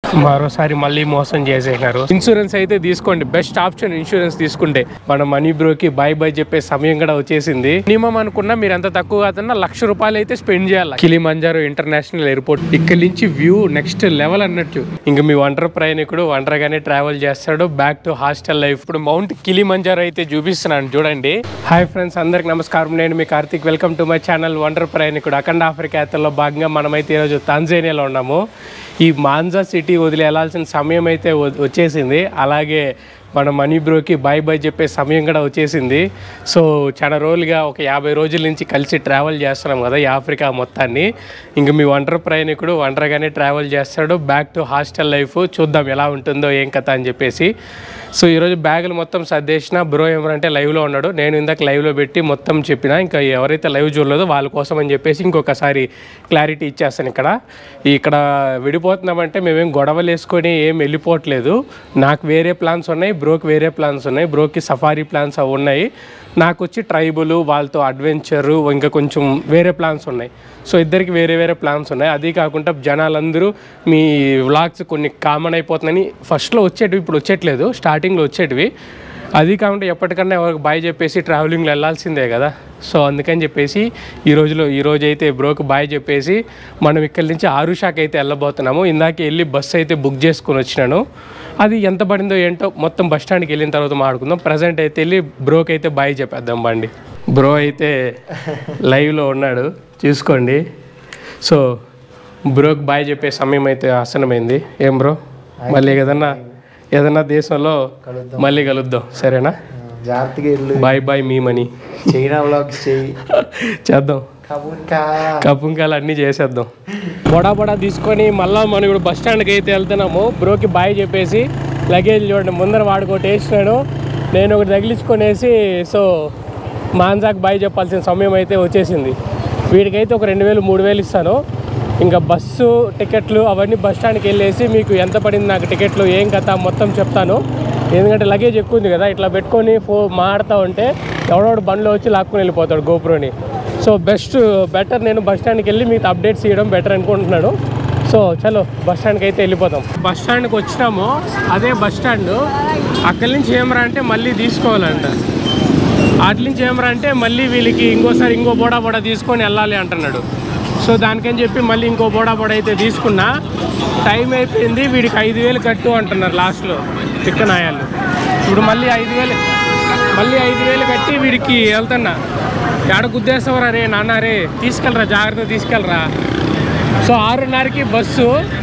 మరోసారి మళ్ళీ మోసం చేసేసినారు ఇన్సూరెన్స్ అయితే తీసుకోండి బెస్ట్ ఆప్షన్ ఇన్సూరెన్స్ తీసుకుంటే మన మనీ బ్రోకి బై బై చెప్పే సమయం కూడా వచ్చేసింది మినిమం అనుకున్నా మీరు ఎంత తక్కువ కాదన్నా లక్ష రూపాయలు అయితే స్పెండ్ చేయాలి కిలిమంజారో ఇంటర్నేషనల్ ఎయిర్పోర్ట్ ఇక్కడ నుంచి వ్యూ నెక్స్ట్ లెవెల్ అన్నట్టు ఇంకా మీ ఒంటరి ప్రయాణికుడు ఒంటరిగానే ట్రావెల్ చేస్తాడు బ్యాక్ టు హాస్టల్ లైఫ్ ఇప్పుడు మౌంట్ కిలిమంజారో అయితే చూపిస్తున్నాను చూడండి హాయ్ ఫ్రెండ్స్ అందరికి నమస్కారం నేను మీ Karthik welcome to my channel wonder ప్రయాణికుడు అఖండ ఆఫ్రికా యాత్రలో భాగంగా మనమైతే ఈరోజు తాంజానియాలో ఉన్నాము ఈ మాంజా సిటీ వదిలి వెళ్ళాల్సిన సమయం అయితే వ- వచ్చేసింది అలాగే మన మనీ బ్రోకి బాయ్ బాయ్ చెప్పే సమయం కూడా వచ్చేసింది సో చాలా రోజులుగా ఒక యాభై రోజుల నుంచి కలిసి ట్రావెల్ చేస్తున్నాం కదా ఈ ఆఫ్రికా మొత్తాన్ని ఇంక మీ ఒంటరి ప్రయాణికుడు ఒంటరిగానే ట్రావెల్ చేస్తాడు బ్యాక్ టు హాస్టల్ లైఫ్ చూద్దాం ఎలా ఉంటుందో ఏం కథ అని చెప్పేసి సో ఈరోజు బ్యాగులు మొత్తం సర్దేసిన బ్రో ఏమరంటే లైవ్లో ఉన్నాడు నేను ఇందాక లైవ్లో పెట్టి మొత్తం చెప్పిన ఇంకా ఎవరైతే లైవ్ చూడలేదో వాళ్ళ కోసం అని చెప్పేసి ఇంకొకసారి క్లారిటీ ఇచ్చేస్తాను ఇక్కడ ఇక్కడ విడిపోతున్నామంటే మేమేం గొడవలు వేసుకొని ఏం వెళ్ళిపోవట్లేదు నాకు వేరే ప్లాన్స్ ఉన్నాయి బ్రోకి వేరే ప్లాన్స్ ఉన్నాయి బ్రోకి సఫారీ ప్లాన్స్ అవి ఉన్నాయి నాకు వచ్చి ట్రైబుల్ వాళ్ళతో అడ్వెంచరు ఇంకా కొంచెం వేరే ప్లాన్స్ ఉన్నాయి సో ఇద్దరికి వేరే వేరే ప్లాన్స్ ఉన్నాయి అది కాకుండా జనాలందరూ మీ వ్లాగ్స్ కొన్ని కామన్ అయిపోతున్నాయని ఫస్ట్లో వచ్చేటివి ఇప్పుడు వచ్చేట్లేదు స్టార్టింగ్లో వచ్చేటివి అది కాకుండా ఎప్పటికన్నా ఎవరికి బాయ్ చెప్పేసి ట్రావెలింగ్లో వెళ్ళాల్సిందే కదా సో అందుకని చెప్పేసి ఈ రోజులో ఈ రోజు అయితే బ్రోకి బాయ్ చెప్పేసి మనం ఇక్కడి నుంచి ఆరుషాకి అయితే వెళ్ళబోతున్నాము ఇందాక వెళ్ళి బస్సు అయితే బుక్ చేసుకుని వచ్చినాను అది ఎంత పడిందో ఏంటో మొత్తం బస్ స్టాండ్కి వెళ్ళిన తర్వాత మాట్లాడుకుందాం ప్రజెంట్ అయితే వెళ్ళి బ్రోకి అయితే బాయ్ చెప్పేద్దాం బండి బ్రో అయితే లైవ్లో ఉన్నాడు చూసుకోండి సో బ్రోకి బాయ్ చెప్పే సమయం అయితే ఆసనమైంది ఏం బ్రో మళ్ళీ ఏదన్నా ఏదన్నా దేశంలో మళ్ళీ కలుద్దాం సరేనా జాగ్రత్తగా వెళ్ళు బాయ్ బాయ్ మీ మనీ చైనా వ్లాగ్స్ చేయి చేద్దాం కబుర్కా కప్పుంకాలు అన్నీ చేసేద్దాం బొడా బొడా తీసుకొని మళ్ళా మనం ఇప్పుడు బస్ స్టాండ్కి అయితే వెళ్తున్నాము బ్రోకి బాయ్ చెప్పేసి లగేజ్ చూడండి ముందర వాడుకోటి వేసినాడు నేను ఒకటి తగిలించుకొనేసి సో మాంజాకి బాయ్ చెప్పాల్సిన సమయం అయితే వచ్చేసింది వీడికైతే ఒక రెండు వేలు మూడు వేలు ఇస్తాను ఇంకా బస్సు టికెట్లు అవన్నీ బస్ స్టాండ్కి వెళ్ళేసి మీకు ఎంత పడింది నాకు టికెట్లు ఏం కథ మొత్తం చెప్తాను ఎందుకంటే లగేజ్ ఎక్కువ ఉంది కదా ఇట్లా పెట్టుకొని ఫో మాడుతూ ఉంటే ఎవడోడు బండిలో వచ్చి లాక్కుని వెళ్ళిపోతాడు గోప్రోని సో బెస్ట్ బెటర్ నేను బస్ స్టాండ్కి వెళ్ళి మీకు అప్డేట్స్ ఇవ్వడం బెటర్ అనుకుంటున్నాను సో చలో బస్ స్టాండ్కి అయితే వెళ్ళిపోతాం బస్ స్టాండ్కి వచ్చినాము అదే బస్ స్టాండ్ అక్కడి నుంచి ఏమరా అంటే మళ్ళీ తీసుకోవాలంట అట్ల నుంచి ఏమరా అంటే మళ్ళీ వీళ్ళకి ఇంకోసారి ఇంకో బోడా బోడా తీసుకొని వెళ్ళాలి అంటున్నాడు సో దానికని చెప్పి మళ్ళీ ఇంకో బోడా బోడా అయితే తీసుకున్నా టైం అయిపోయింది వీడికి ఐదు వేలు కట్టు అంటున్నారు లాస్ట్లో చిక్కనాయాలు ఇప్పుడు మళ్ళీ ఐదు వేలు మళ్ళీ ఐదు వేలు కట్టి వీడికి వెళ్తున్నా ఎడ గుద్దేశవరా రే నాన్న రే తీసుకెళ్ళరా జాగ్రత్త తీసుకెళ్ళరా సో ఆరున్నరకి బస్సు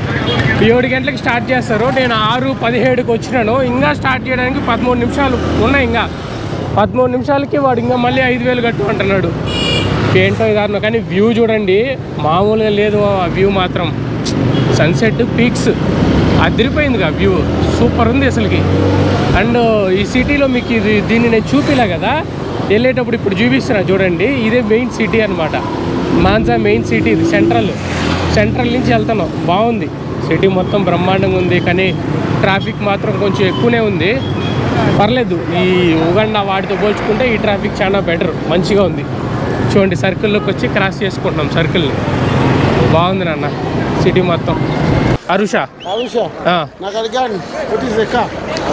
ఏడు గంటలకు స్టార్ట్ చేస్తారు నేను ఆరు పదిహేడుకి వచ్చినాను ఇంకా స్టార్ట్ చేయడానికి పదమూడు నిమిషాలు ఉన్నాయి ఇంకా పదమూడు నిమిషాలకి వాడు ఇంకా మళ్ళీ ఐదు వేలు కట్టు అంటున్నాడు ఏంటో ఇదారునో కానీ వ్యూ చూడండి మామూలుగా లేదు ఆ వ్యూ మాత్రం సన్సెట్ పీక్స్ అదిరిపోయిందిగా వ్యూ సూపర్ ఉంది అసలుకి అండ్ ఈ సిటీలో మీకు ఇది దీన్ని నేను చూపిలే కదా వెళ్ళేటప్పుడు ఇప్పుడు చూపిస్తున్నా చూడండి ఇదే మెయిన్ సిటీ అనమాట మాన్సా మెయిన్ సిటీ ఇది సెంట్రల్ సెంట్రల్ నుంచి వెళ్తున్నాం బాగుంది సిటీ మొత్తం బ్రహ్మాండంగా ఉంది కానీ ట్రాఫిక్ మాత్రం కొంచెం ఎక్కువనే ఉంది పర్లేదు ఈ ఉగండా వాటితో పోల్చుకుంటే ఈ ట్రాఫిక్ చాలా బెటర్ మంచిగా ఉంది చూడండి సర్కిల్లోకి వచ్చి క్రాస్ చేసుకుంటున్నాం సర్కిల్ని బాగుంది నాన్న సిటీ మొత్తం అరుష Aisha, ఆ, Nagarigan, what is the car?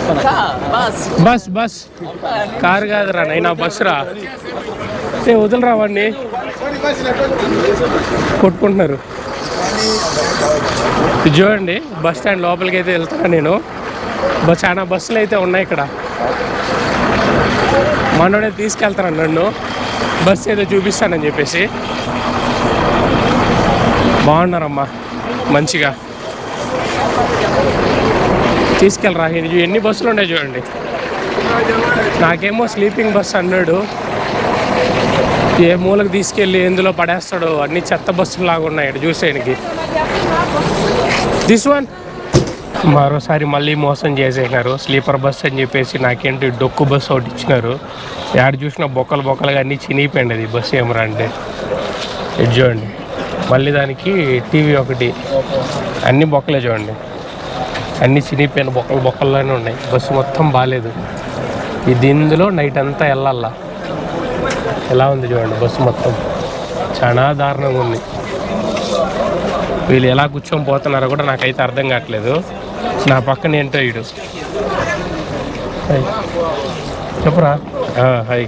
Bus bus car కాదురా నైనా బస్ రా ఏ వదిలిరా వాడిని కొట్టుకుంటున్నారు ఇది చూడండి బస్ స్టాండ్ లోపలికి అయితే వెళ్తున్నా నేను బస్ చాలా బస్సులు అయితే ఉన్నాయి ఇక్కడ మనోడే తీసుకెళ్తాను నన్ను బస్ ఏదో చూపిస్తానని చెప్పేసి బాగున్నారమ్మా మంచిగా తీసుకెళ్ళరా ఇది ఎన్ని బస్సులు ఉన్నాయి చూడండి నాకేమో స్లీపింగ్ బస్ అన్నాడు ఏ మూలకు తీసుకెళ్ళి ఎందులో పడేస్తాడు అన్ని చెత్త బస్సులు లాగా ఉన్నాయి ఇక్కడ చూసేయడానికి దిస్ వన్ మరోసారి మళ్ళీ మోసం చేసేసినారు స్లీపర్ బస్ అని చెప్పేసి నాకేంటి డొక్కు బస్సు ఒకటి ఇచ్చినారు యాడ చూసినా బొక్కలు బొక్కలుగా అన్నీ చినిగిపోయింది అది బస్సు ఏమరా అంటే ఇది చూడండి మళ్ళీ దానికి టీవీ ఒకటి అన్ని బొక్కలే చూడండి అన్ని చినిగిపోయిన బొక్కలు బొక్కల్లోనే ఉన్నాయి బస్సు మొత్తం బాగాలేదు ఇది ఇందులో నైట్ అంతా వెళ్ళాలా ఎలా ఉంది చూడండి బస్సు మొత్తం చాలా దారుణంగా ఉంది వీళ్ళు ఎలా కూర్చొని పోతున్నారో కూడా నాకైతే అర్థం కావట్లేదు నా పక్కన ఏంటో ఇడు హాయ్ చెప్పరా ఆ, హాయ్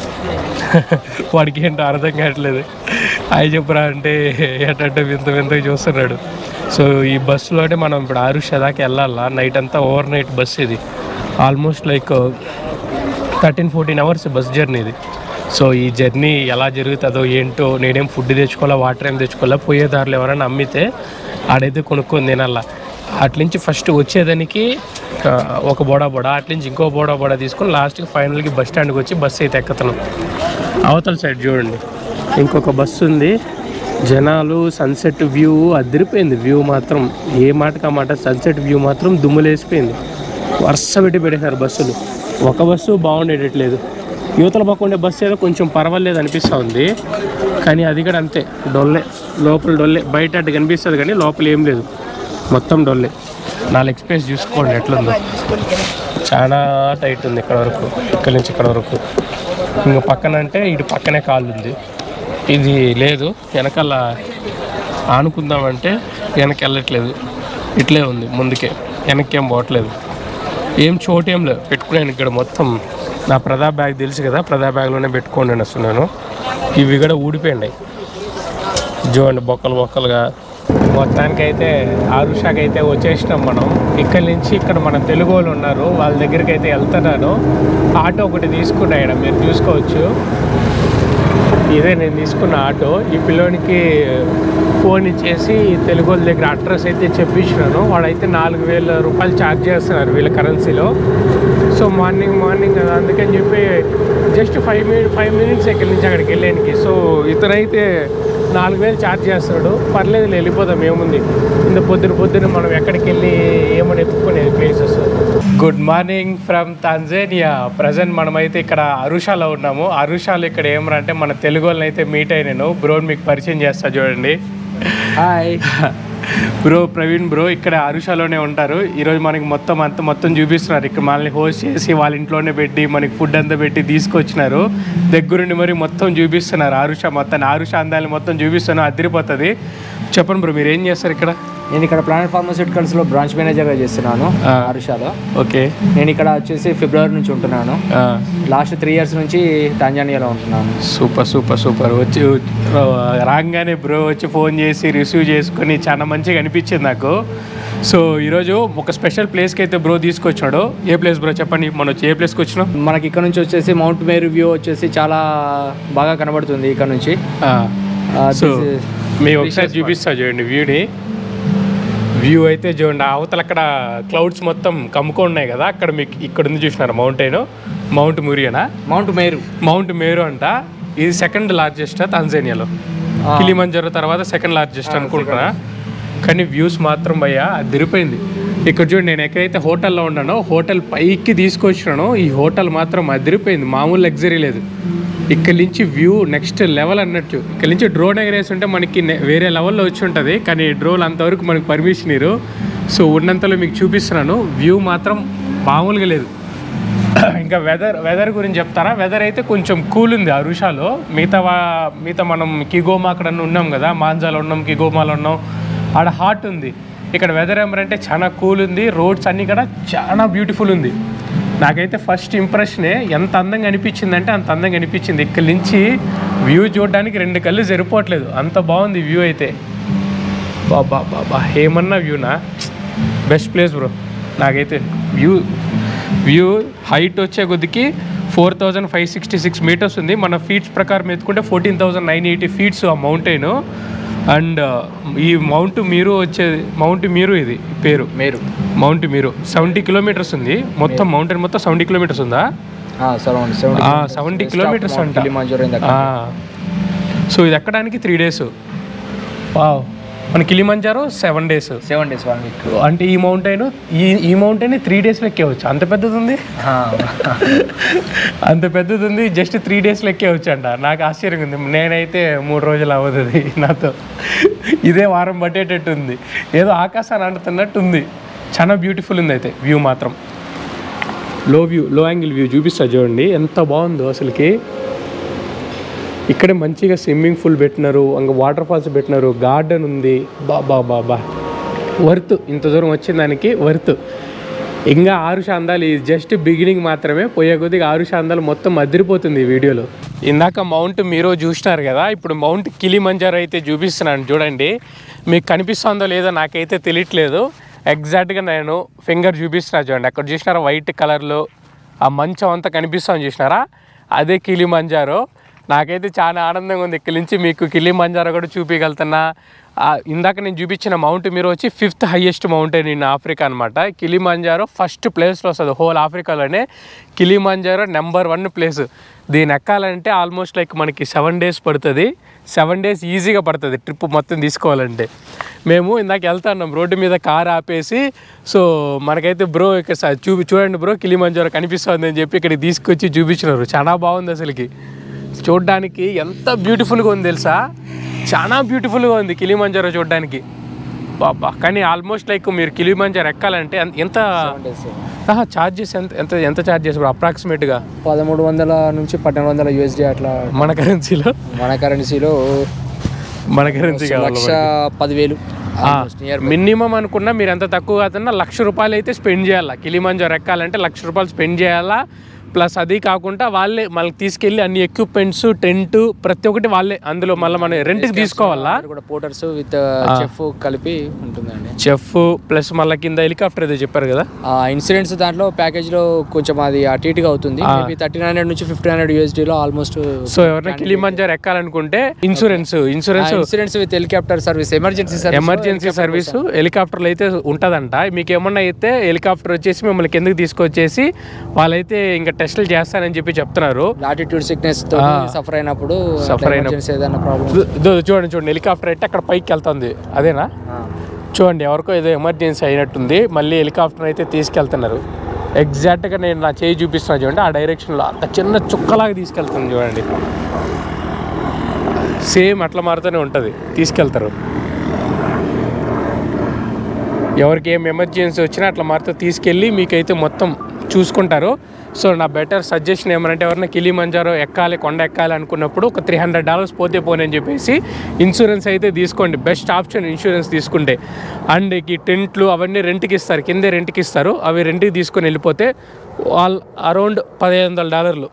వాడికి ఏంటో అర్థం కావట్లేదు హాయ్ చెప్పరా అంటే ఏంటంటే వింత వింతగా చూస్తున్నాడు సో ఈ బస్సులోనే మనం ఇప్పుడు ఆరుష దాకా వెళ్ళాలా నైట్ అంతా ఓవర్ నైట్ బస్ ఇది almost like thirteen fourteen hours bus journey ఇది సో ఈ జర్నీ ఎలా జరుగుతుందో ఏంటో నేనేం ఫుడ్ తెచ్చుకోవాలా వాటర్ ఏం తెచ్చుకోవాలా పోయే దారిలో ఎవరైనా అమ్మితే ఆడైతే కొనుక్కొని తినాలా అట్నుంచి ఫస్ట్ వచ్చేదానికి ఆ, ఒక బోడా బోడా అట్నుంచి ఇంకో బోడా బోడా తీసుకొని లాస్ట్కి ఫైనల్కి బస్ స్టాండ్కి వచ్చి బస్సు అయితే ఎక్కుతున్నాం అవతల సైడ్ చూడండి ఇంకొక బస్సు ఉంది జనాలు సన్సెట్ వ్యూ అదిరిపోయింది వ్యూ మాత్రం ఏ మాటకి ఆ మాట సన్సెట్ వ్యూ మాత్రం దుమ్ములేసిపోయింది వరుస పెట్టి పెట్టేశారు బస్సులు ఒక బస్సు బాగుండేటట్లేదు యువతల పక్క ఉండే బస్సు ఏదో కొంచెం పర్వాలేదు అనిపిస్తూ ఉంది కానీ అది కూడా అంతే డొల్లే లోపల డొల్లే బయట అటు కనిపిస్తుంది కానీ లోపల ఏం లేదు మొత్తం డొల్లే నాలుగు ఎక్స్ప్రెస్ చూసుకోండి ఎట్లుందో చాలా టైట్ ఉంది ఇక్కడ వరకు ఇక్కడ నుంచి ఇక్కడ వరకు ఇంకా పక్కన అంటే ఇటు పక్కనే కాళ్ళు ఉంది ఇది లేదు వెనకాల ఆనుకుందామంటే వెనక్కి వెళ్ళట్లేదు ఇట్లే ఉంది ముందుకే వెనక్కి ఏం పోవట్లేదు ఏం చోటు ఏం లేదు పెట్టుకున్నాను ఇక్కడ మొత్తం నా ప్రదా బ్యాగ్ తెలుసు కదా ప్రదా బ్యాగ్లోనే పెట్టుకోండి వస్తున్నాను ఇవి కూడా ఊడిపోయినాయి చూడండి బొక్కలు బొక్కలుగా మొత్తానికైతే ఆరుషాకి అయితే వచ్చేసినాం మనం ఇక్కడి నుంచి ఇక్కడ మన తెలుగు వాళ్ళు ఉన్నారు వాళ్ళ దగ్గరికి అయితే వెళ్తున్నాను ఆటో ఒకటి తీసుకున్నా ఇక్కడ మీరు చూసుకోవచ్చు ఇదే నేను తీసుకున్న ఆటో ఈ పిల్లోనికి ఫోన్ ఇచ్చేసి తెలుగు వాళ్ళ దగ్గర అడ్రస్ అయితే చెప్పించినాను వాడైతే నాలుగు వేల రూపాయలు ఛార్జ్ చేస్తున్నారు వీళ్ళ కరెన్సీలో సో మార్నింగ్ మార్నింగ్ కదా అందుకని చెప్పి just five minute five minutes ఇక్కడి నుంచి అక్కడికి వెళ్ళడానికి సో ఇతనైతే నాలుగు వేలు ఛార్జ్ చేస్తాడు పర్లేదు వెళ్ళిపోదాం ఏముంది ఇంత పొద్దున పొద్దున మనం ఎక్కడికి వెళ్ళి ఏమని ఎత్తుకునేది places good morning from Tanzania present మనమైతే ఇక్కడ అరుషాలో ఉన్నాము అరుషాలో ఇక్కడ ఏమరా అంటే మన తెలుగు వాళ్ళని అయితే మీట్ అయినాను బ్రో మీకు పరిచయం చేస్తా చూడండి హాయ్ బ్రో ప్రవీణ్ బ్రో ఇక్కడ అరుషాలోనే ఉంటారు ఈరోజు మనకి మొత్తం అంత మొత్తం చూపిస్తున్నారు ఇక్కడ మనల్ని హోస్ట్ చేసి వాళ్ళ ఇంట్లోనే పెట్టి మనకి ఫుడ్ అంతా పెట్టి తీసుకొచ్చినారు దగ్గరుండి మరి మొత్తం చూపిస్తున్నారు ఆరుష మొత్తం ఆరుష అందాన్ని మొత్తం చూపిస్తున్నారు అదిరిపోతుంది చెప్పండి బ్రో మీరు ఏం చేస్తారు ఇక్కడ నేను ఇక్కడ ప్లానెట్ ఫార్మాస్యూటికల్స్ లో బ్రాంచ్ మేనేజర్గా చేస్తున్నాను ఆ. హర్షాలో ఓకే నేను ఇక్కడ వచ్చేసి ఫిబ్రవరి నుంచి ఉంటున్నాను లాస్ట్ త్రీ ఇయర్స్ నుంచి టాంజానియాలో ఉంటున్నాను సూపర్ సూపర్ సూపర్ వచ్చి రాగానే బ్రో వచ్చి ఫోన్ చేసి రిసీవ్ చేసుకొని చాలా మంచిగా అనిపించింది నాకు సో ఈరోజు ఒక స్పెషల్ ప్లేస్కి అయితే బ్రో తీసుకొచ్చాడు ఏ ప్లేస్ బ్రో చెప్పండి మనం వచ్చి ఏ ప్లేస్కి వచ్చినాం మనకి ఇక్కడ నుంచి వచ్చేసి మౌంట్ మేరు వ్యూ వచ్చేసి చాలా బాగా కనబడుతుంది ఇక్కడ నుంచి ఆ, సో this is మేము ఒకసారి precious చూపిస్తా చూడండి వ్యూని వ్యూ అయితే చూడండి అవతల అక్కడ క్లౌడ్స్ మొత్తం కమ్ముకొని ఉన్నాయి కదా అక్కడ మీకు ఇక్కడ ఉంది చూసినారు మౌంటైన్ మౌంట్ మురియనా మౌంట్ మేరు మౌంట్ మేరు అంట ఇది సెకండ్ లార్జెస్ట్ తాంజానియాలో ఆ. కిలిమంజరో తర్వాత సెకండ్ లార్జెస్ట్ అనుకుంటున్నా కానీ వ్యూస్ మాత్రం భయ్యా అదిరిపోయింది ఇక్కడ చూడండి నేను ఎక్కడైతే హోటల్లో ఉన్నానో హోటల్ పైకి తీసుకొచ్చినానో ఈ హోటల్ మాత్రం అదిరిపోయింది మామూలు లగ్జరీ లేదు ఇక్కడ నుంచి వ్యూ నెక్స్ట్ లెవెల్ అన్నట్టు ఇక్కడ నుంచి డ్రోన్ ఎగరేసి ఉంటే మనకి నె- వేరే లెవెల్లో వచ్చి ఉంటుంది కానీ డ్రోన్ అంతవరకు మనకి పర్మిషన్ ఇరు సో ఉన్నంతలో మీకు చూపిస్తున్నాను వ్యూ మాత్రం మామూలుగా లేదు ఇంకా వెదర్ వెదర్ గురించి చెప్తారా వెదర్ అయితే కొంచెం కూల్ ఉంది అరుషాలో మిగతా వా- మిగతా మనం కిగోమా అక్కడ ఉన్నాం కదా మాంజాలో ఉన్నాం కిగోమాలో ఉన్నాం ఆడ హాట్ ఉంది ఇక్కడ వెదర్ ఏమంటే చాలా కూల్ ఉంది రోడ్స్ అన్నీ కూడా చాలా బ్యూటిఫుల్ ఉంది నాకైతే ఫస్ట్ ఇంప్రెషనే ఎంత అందంగా అనిపించింది అంటే అంత అందంగా అనిపించింది ఇక్కడి నుంచి వ్యూ చూడడానికి రెండు కళ్ళు సరిపోవట్లేదు అంత బాగుంది వ్యూ అయితే బాబా బాబా ఏమన్నా వ్యూనా బెస్ట్ ప్లేస్ బ్రో నాకైతే వ్యూ వ్యూ హైట్ వచ్చే కొద్దికి four thousand five sixty six metres ఉంది మన ఫీట్స్ ప్రకారం ఎత్తుకుంటే fourteen thousand nine eighty feets ఆ మౌంటైన్ అండ్ ఈ మౌంట్ మీరు వచ్చే మౌంట్ మీరు ఇది పేరు Meru mount Meru seventy kilometres ఉంది మొత్తం మౌంటైన్ మొత్తం సెవెంటీ కిలోమీటర్స్ ఉందా సరౌండ్ సెవెంటీ కిలోమీటర్స్ అంట ఆ. సో ఇది ఎక్కడానికి త్రీ డేస్ వావ్ మన Kilimanjaro seven days seven days one week అంటే ఈ మౌంటైన్ ఈ ఈ మౌంటైన్ త్రీ డేస్లో ఎక్కేవచ్చు అంత పెద్దది ఉంది అంత పెద్దది ఉంది జస్ట్ త్రీ డేస్లో ఎక్కేవచ్చు అంట నాకు ఆశ్చర్యంగా ఉంది నేనైతే మూడు రోజులు అవ్వదు నాతో ఇదే వారం పట్టేటట్టు ఉంది ఏదో ఆకాశాన్ని అంటున్నట్టు ఉంది చాలా బ్యూటిఫుల్ ఉంది అయితే వ్యూ మాత్రం లో వ్యూ లో యాంగిల్ వ్యూ చూపిస్తా చూడండి ఎంత బాగుందో అసలుకి ఇక్కడే మంచిగా స్విమ్మింగ్ పూల్ పెట్టినారు ఇంకా వాటర్ ఫాల్స్ పెట్టినారు గార్డెన్ ఉంది బా బా బా బా వర్త్ ఇంత దూరం వచ్చిన దానికి వర్త్ ఇంకా ఆరు శాందాలు ఇది జస్ట్ బిగినింగ్ మాత్రమే పోయే కొద్దిగా ఆరు శాందాలు మొత్తం అదిరిపోతుంది ఈ వీడియోలో ఇందాక మౌంట్ మీరు చూసినారు కదా ఇప్పుడు మౌంట్ కిలిమంజారో అయితే చూపిస్తున్నాను చూడండి మీకు కనిపిస్తుందో లేదో నాకైతే తెలియట్లేదు ఎగ్జాక్ట్గా నేను ఫింగర్ చూపిస్తున్నా చూడండి అక్కడ చూసినారా వైట్ కలర్లో ఆ మంచం అంతా కనిపిస్తాను చూసినారా అదే కిలిమంజారో నాకైతే చాలా ఆనందంగా ఉంది ఇక్కడి నుంచి మీకు కిలిమంజారో కూడా చూపించగలుగుతున్నా ఆ, ఇందాక నేను చూపించిన మౌంట్ మీరు వచ్చి fifth highest mountain in Africa అనమాట కిలిమంజారో ఫస్ట్ ప్లేస్లో వస్తుంది హోల్ ఆఫ్రికాలోనే కిలిమంజారో నెంబర్ వన్ ప్లేస్ దీని ఎక్కాలంటే ఆల్మోస్ట్ లైక్ మనకి సెవెన్ డేస్ పడుతుంది సెవెన్ డేస్ ఈజీగా పడుతుంది ట్రిప్ మొత్తం తీసుకోవాలంటే మేము ఇందాక వెళ్తున్నాం రోడ్డు మీద కార్ ఆపేసి సో మనకైతే బ్రో ఇక్కడ స- చూపి చూడండి బ్రో కిలిమంజారో కనిపిస్తుంది అని చెప్పి ఇక్కడికి తీసుకొచ్చి చూపించినారు చాలా బాగుంది అసలుకి చూడడానికి ఎంత బ్యూటిఫుల్గా ఉంది తెలుసా చాలా బ్యూటిఫుల్గా ఉంది కిలిమంజారో చూడడానికి బాబా కానీ ఆల్మోస్ట్ లైక్ మీరు కిలిమంజారో ఎక్కాలంటే ఎంత- ఎంత ఛార్జెస్ ఎంత ఎంత ఎంత ఛార్జెస్ అప్రాక్సిమేట్గా పదమూడు వందల నుంచి పన్నెండు వందల యూఎస్డి అట్లా మన కరెన్సీలో మన కరెన్సీలో మన కరెన్సీ లక్ష పదివేలు మినిమం అనుకున్నా మీరు ఎంత తక్కువ కాదన్నా లక్ష రూపాయలు అయితే స్పెండ్ చేయాలా కిలిమంజారో ఎక్కాలంటే లక్ష రూపాయలు స్పెండ్ చేయాలా ప్లస్ అది కాకుండా వాళ్ళే మనకి తీసుకెళ్ళి అన్ని ఎక్విప్మెంట్స్ టెంట్ ప్రతి ఒక్కటి వాళ్ళే అందులో మళ్ళీ మనం రెంట్కి తీసుకోవాలా కూడా పోటర్స్ విత్ చెఫ్ కలిపి ఉంటుందండి చెఫ్ ప్లస్ మళ్ళీ కింద హెలికాప్టర్ ఏదో చెప్పారు కదా ఆ ఇన్సూరెన్స్ దాంట్లో ప్యాకేజ్ లో కొంచెం అది అటు ఇటుగా అవుతుంది మేబీ థర్టీన్ హండ్రెడ్ నుంచి ఫిఫ్టీన్ హండ్రెడ్ యూఎస్డీ లో ఆల్మోస్ట్ సో ఎవరైనా కిలిమంజారో ఎక్కాలనుకుంటే insurance insurance insurance with helicopter service emergency service emergency service హెలికాప్టర్లు అయితే ఉంటుందంట మీకు ఏమన్నా అయితే హెలికాప్టర్ వచ్చేసి మిమ్మల్ని కిందకి తీసుకొచ్చేసి వాళ్ళైతే ఇంకా టెస్టులు చేస్తానని చెప్పి చెప్తున్నారు లాటిట్యూడ్ సిక్నెస్ తో సఫర్ అయినప్పుడు Suffer అయినప్పుడు. ఎమర్జెన్సీ ఏదైనా ప్రాబ్లమ్ దు- దు- చూడండి చూడండి హెలికాప్టర్ అయితే అక్కడ పైకి వెళ్తుంది అదేనా చూడండి ఎవరికో ఏదో ఎమర్జెన్సీ అయినట్టుంది మళ్ళీ హెలికాప్టర్ అయితే తీసుకెళ్తున్నారు ఎగ్జాక్ట్గా నేను నా చేయి చూపిస్తున్నా చూడండి ఆ డైరెక్షన్లో అంత చిన్న చుక్కలాగా తీసుకెళ్తుంది చూడండి సేమ్ అట్లా మారుతూనే ఉంటుంది తీసుకెళ్తారు ఎవరికి ఏం ఎమర్జెన్సీ వచ్చినా అట్లా మారితే తీసుకెళ్ళి మీకైతే మొత్తం చూసుకుంటారు సో నా బెటర్ సజెషన్ ఏమనంటే ఎవరైనా కిలి మంజారో ఎక్కాలి కొండ ఎక్కాలి అనుకున్నప్పుడు ఒక త్రీ హండ్రెడ్ డాలర్స్ పోతే పోనీ అని చెప్పేసి ఇన్సూరెన్స్ అయితే తీసుకోండి బెస్ట్ ఆప్షన్ ఇన్సూరెన్స్ తీసుకుంటే అండ్ ఈ టెంట్లు అవన్నీ రెంట్కి ఇస్తారు కిందే రెంట్కి ఇస్తారు అవి రెంట్కి తీసుకొని వెళ్ళిపోతే ఆల్ అరౌండ్ పదిహేను వందల డాలర్లు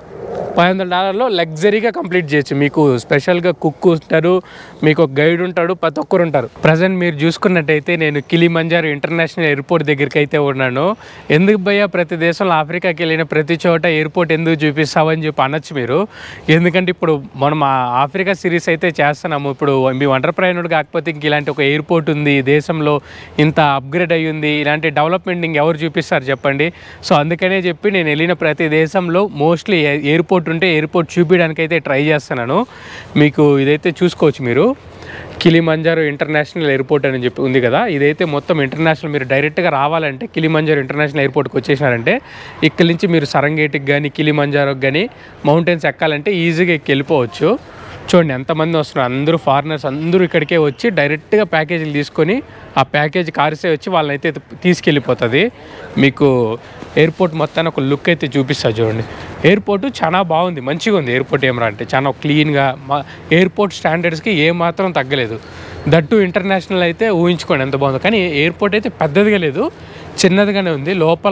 ఫైవ్ వందల డాలర్లో లగ్జరీగా కంప్లీట్ చేయొచ్చు మీకు స్పెషల్గా కుక్ ఉంటారు మీకు ఒక గైడ్ ఉంటాడు ప్రతి ఒక్కరు ఉంటారు ప్రజెంట్ మీరు చూసుకున్నట్టయితే నేను కిలిమంజారో ఇంటర్నేషనల్ ఎయిర్పోర్ట్ దగ్గరికి అయితే ఉన్నాను ఎందుకు భయ్యా ప్రతి దేశంలో ఆఫ్రికాకి వెళ్ళిన ప్రతి చోట ఎయిర్పోర్ట్ ఎందుకు చూపిస్తావని చెప్పి అనొచ్చు మీరు ఎందుకంటే ఇప్పుడు మనం ఆ ఆఫ్రికా సిరీస్ అయితే చేస్తున్నాము ఇప్పుడు మీ వంటర్ ప్రయాణుడు కాకపోతే ఇంక ఇలాంటి ఒక ఎయిర్పోర్ట్ ఉంది ఈ దేశంలో ఇంత అప్గ్రేడ్ అయ్యింది ఇలాంటి డెవలప్మెంట్ ఇంకెవరు చూపిస్తారు చెప్పండి సో అందుకనే చెప్పి నేను వెళ్ళిన ప్రతి దేశంలో మోస్ట్లీ ఎయిర్పోర్ట్ ఉంటే ఎయిర్పోర్ట్ చూపించడానికి అయితే ట్రై చేస్తున్నాను మీకు ఇదైతే చూసుకోవచ్చు మీరు కిలిమంజారో ఇంటర్నేషనల్ ఎయిర్పోర్ట్ అని చెప్పి ఉంది కదా ఇదైతే మొత్తం ఇంటర్నేషనల్ మీరు డైరెక్ట్గా రావాలంటే కిలిమంజారో ఇంటర్నేషనల్ ఎయిర్పోర్ట్కి వచ్చేసినారంటే ఇక్కడి నుంచి మీరు సరంగేటికి కానీ కిలిమంజారోకి కానీ మౌంటైన్స్ ఎక్కాలంటే ఈజీగా ఎక్కి వెళ్ళిపోవచ్చు చూడండి ఎంతమంది వస్తున్నారు అందరూ ఫారినర్స్ అందరూ ఇక్కడికే వచ్చి డైరెక్ట్గా ప్యాకేజీలు తీసుకొని ఆ ప్యాకేజ్ కార్సే వచ్చి వాళ్ళని అయితే తీసుకెళ్ళిపోతుంది మీకు ఎయిర్పోర్ట్ మొత్తాన్ని ఒక లుక్ అయితే చూపిస్తా చూడండి ఎయిర్పోర్ట్ చాలా బాగుంది మంచిగా ఉంది ఎయిర్పోర్ట్ ఏమరా అంటే చాలా క్లీన్గా మా ఎయిర్పోర్ట్ స్టాండర్డ్స్కి ఏమాత్రం తగ్గలేదు దట్టు ఇంటర్నేషనల్ అయితే ఊహించుకోండి ఎంత బాగుందో కానీ ఎయిర్పోర్ట్ అయితే పెద్దదిగా లేదు చిన్నదిగానే ఉంది లోపల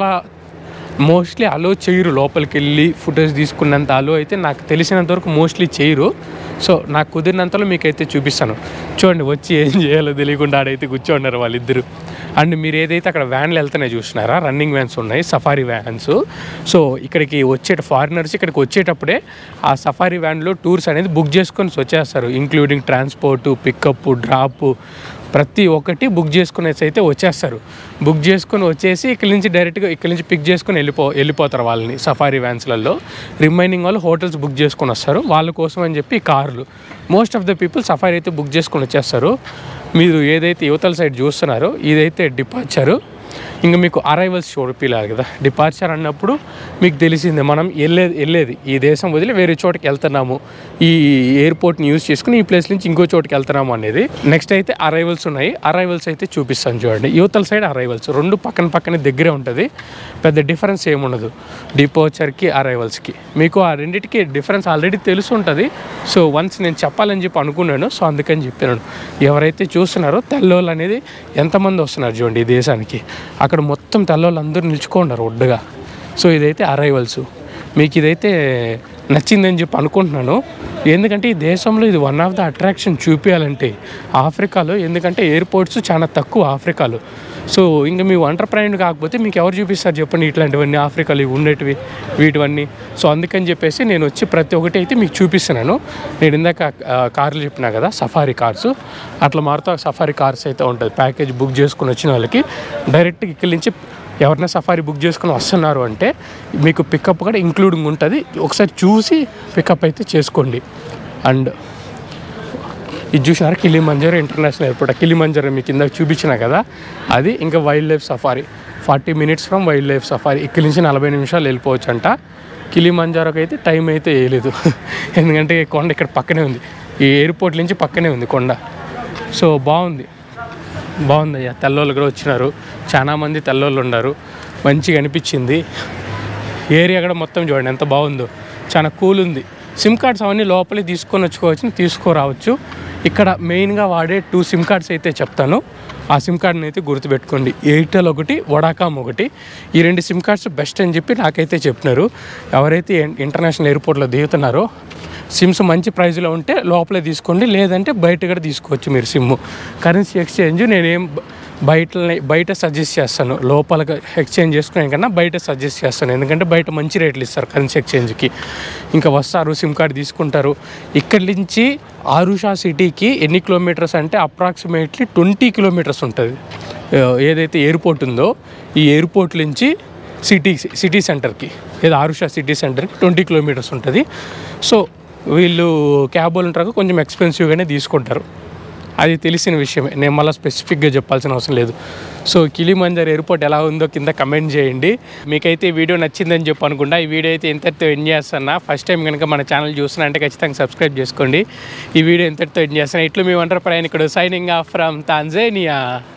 మోస్ట్లీ అలో చేయరు లోపలికి వెళ్ళి ఫుటేజ్ తీసుకున్నంత అలో అయితే నాకు తెలిసినంత వరకు మోస్ట్లీ చేయరు సో నాకు కుదిరినంతలో మీకైతే చూపిస్తాను చూడండి వచ్చి ఏం చేయాలో తెలియకుండా ఆడైతే కూర్చోన్నారు వాళ్ళిద్దరు అండ్ మీరు ఏదైతే అక్కడ వ్యాన్లు వెళ్తున్నాయి చూసినారా రన్నింగ్ వ్యాన్స్ ఉన్నాయి సఫారీ వ్యాన్స్ సో ఇక్కడికి వచ్చే ఫారినర్స్ ఇక్కడికి వచ్చేటప్పుడే ఆ సఫారీ వ్యాన్లో టూర్స్ అనేది బుక్ చేసుకొని వచ్చేస్తారు ఇంక్లూడింగ్ ట్రాన్స్పోర్ట్ పికప్ డ్రాప్ ప్రతి ఒక్కటి బుక్ చేసుకునేసి అయితే వచ్చేస్తారు బుక్ చేసుకొని వచ్చేసి ఇక్కడి నుంచి డైరెక్ట్గా ఇక్కడి నుంచి పిక్ చేసుకొని వెళ్ళిపో వెళ్ళిపోతారు వాళ్ళని సఫారీ వ్యాన్స్లలో రిమైనింగ్ వాళ్ళు హోటల్స్ బుక్ చేసుకొని వస్తారు వాళ్ళ కోసం అని చెప్పి కార్లు most of the people safari అయితే బుక్ చేసుకొని వచ్చేస్తారు మీరు ఏదైతే యువతల సైడ్ చూస్తున్నారో ఇదైతే డిపార్చరు ఇంకా మీకు అరైవల్స్ చూపిలేదు కదా డిపార్చర్ అన్నప్పుడు మీకు తెలిసిందే మనం వెళ్ళేది వెళ్ళేది ఈ దేశం వదిలి వేరే చోటకి వెళ్తున్నాము ఈ ఎయిర్పోర్ట్ని యూజ్ చేసుకుని ఈ ప్లేస్ నుంచి ఇంకో చోటుకి వెళ్తున్నాము అనేది నెక్స్ట్ అయితే అరైవల్స్ ఉన్నాయి అరైవల్స్ అయితే చూపిస్తాను చూడండి యువతల సైడ్ అరైవల్స్ రెండు పక్కన పక్కన దగ్గరే ఉంటుంది పెద్ద డిఫరెన్స్ ఏముండదు డిపోచర్కి అరైవల్స్కి మీకు ఆ రెండింటికి డిఫరెన్స్ ఆల్రెడీ తెలిసి ఉంటుంది సో వన్స్ నేను చెప్పాలని చెప్పి అనుకున్నాను సో అందుకని చెప్పాను ఎవరైతే చూస్తున్నారో తెల్లోళ్ళు అనేది ఎంతమంది వస్తున్నారు చూడండి ఈ దేశానికి అక్కడ మొత్తం తెల్లోళ్ళు అందరూ నిల్చుకున్నారు ఒడ్డుగా సో ఇదైతే అరైవల్స్ మీకు ఇదైతే నచ్చిందని చెప్పి అనుకుంటున్నాను ఎందుకంటే ఈ దేశంలో ఇది వన్ ఆఫ్ ద అట్రాక్షన్ చూపించాలంటే ఆఫ్రికాలో ఎందుకంటే ఎయిర్పోర్ట్స్ చాలా తక్కువ ఆఫ్రికాలో సో ఇంకా మీ వంటర్ ప్రయాణం కాకపోతే మీకు ఎవరు చూపిస్తారు చెప్పండి ఇట్లాంటివన్నీ ఆఫ్రికాలో ఇవి ఉండేటివి వీటివన్నీ సో అందుకని చెప్పేసి నేను వచ్చి ప్రతి ఒక్కటి అయితే మీకు చూపిస్తున్నాను నేను ఇందాక ఆ, కార్లు చెప్పినా కదా సఫారీ కార్స్ అట్లా మారుతూ సఫారీ కార్స్ అయితే ఉంటుంది ప్యాకేజ్ బుక్ చేసుకుని వచ్చిన వాళ్ళకి డైరెక్ట్గా ఇక్కడి నుంచి ఎవరైనా సఫారీ బుక్ చేసుకుని వస్తున్నారు అంటే మీకు పికప్ కూడా ఇంక్లూడింగ్ ఉంటుంది ఒకసారి చూసి పికప్ అయితే చేసుకోండి అండ్ ఇది చూసినారా కిలిమంజరో ఇంటర్నేషనల్ ఎయిర్పోర్ట్ ఆ కిలిమంజరో మీకు కింద చూపించిన కదా అది ఇంకా wildlife safari forty minutes from wildlife safari ఇక్కడి నుంచి నలభై నిమిషాలు వెళ్ళిపోవచ్చు అంట కిలిమంజారోకి అయితే టైం అయితే వేయలేదు ఎందుకంటే కొండ ఇక్కడ పక్కనే ఉంది ఈ ఎయిర్పోర్ట్ నుంచి పక్కనే ఉంది కొండ సో బాగుంది బాగుంది అయ్యా తెల్లోళ్ళు కూడా వచ్చినారు చాలా మంది తెల్లోళ్ళు ఉన్నారు మంచిగా అనిపించింది ఏరియా కూడా మొత్తం చూడండి ఎంత బాగుందో చాలా కూల్ ఉంది సిమ్ కార్డ్స్ అవన్నీ లోపలే తీసుకొని వచ్చుకోవచ్చు తీసుకోరావచ్చు ఇక్కడ మెయిన్గా వాడే టూ సిమ్ కార్డ్స్ అయితే చెప్తాను ఆ సిమ్ కార్డ్ని అయితే గుర్తుపెట్టుకోండి ఎయిర్టెల్ ఒకటి వడాకామ్ ఒకటి ఈ రెండు సిమ్ కార్డ్స్ బెస్ట్ అని చెప్పి నాకైతే చెప్పినారు ఎవరైతే ఇన్- ఇంటర్నేషనల్ ఎయిర్పోర్ట్లో దిగుతున్నారో సిమ్స్ మంచి ప్రైస్లో ఉంటే లోపలే తీసుకోండి లేదంటే బయట కూడా తీసుకోవచ్చు మీరు సిమ్ కరెన్సీ ఎక్స్చేంజ్ నేనేం బ- బయట బయట సజెస్ట్ చేస్తాను లోపల ఎక్స్చేంజ్ చేసుకునే కన్నా బయట సజెస్ట్ చేస్తాను ఎందుకంటే బయట మంచి రేట్లు ఇస్తారు కరెన్సీ ఎక్స్చేంజ్కి ఇంకా వస్తారు సిమ్ కార్డ్ తీసుకుంటారు ఇక్కడి నుంచి ఆరుషా సిటీకి ఎన్ని కిలోమీటర్స్ అంటే అప్రాక్సిమేట్లీ ట్వంటీ కిలోమీటర్స్ ఉంటుంది ఆ, ఏదైతే ఎయిర్పోర్ట్ ఉందో ఈ ఎయిర్పోర్ట్ నుంచి సిటీ సిటీ సెంటర్కి ఏదో ఆరుషా సిటీ సెంటర్కి ట్వంటీ కిలోమీటర్స్ ఉంటుంది సో వీళ్ళు క్యాబ్ వాళ్ళు ఉంటారు కొంచెం ఎక్స్పెన్సివ్గానే తీసుకుంటారు అది తెలిసిన విషయమే నేను మళ్ళీ స్పెసిఫిక్గా చెప్పాల్సిన అవసరం లేదు సో కిలిమంజర్ ఎయిర్పోర్ట్ ఎలా ఉందో కింద కమెంట్ చేయండి మీకైతే ఈ వీడియో నచ్చిందని చెప్పి అనుకుంటా ఈ వీడియో అయితే ఎంతటితో ఎండ్ చేస్తున్నా ఫస్ట్ టైం కనుక మన ఛానల్ చూస్తున్నా అంటే ఖచ్చితంగా సబ్స్క్రైబ్ చేసుకోండి ఈ వీడియో ఎంతటితో ఎండ్ చేస్తున్నా ఇట్లు మీ వంటర్ ప్రయాణికుడు సైనింగ్ ఆఫ్ ఫ్రమ్ తాంజేనియా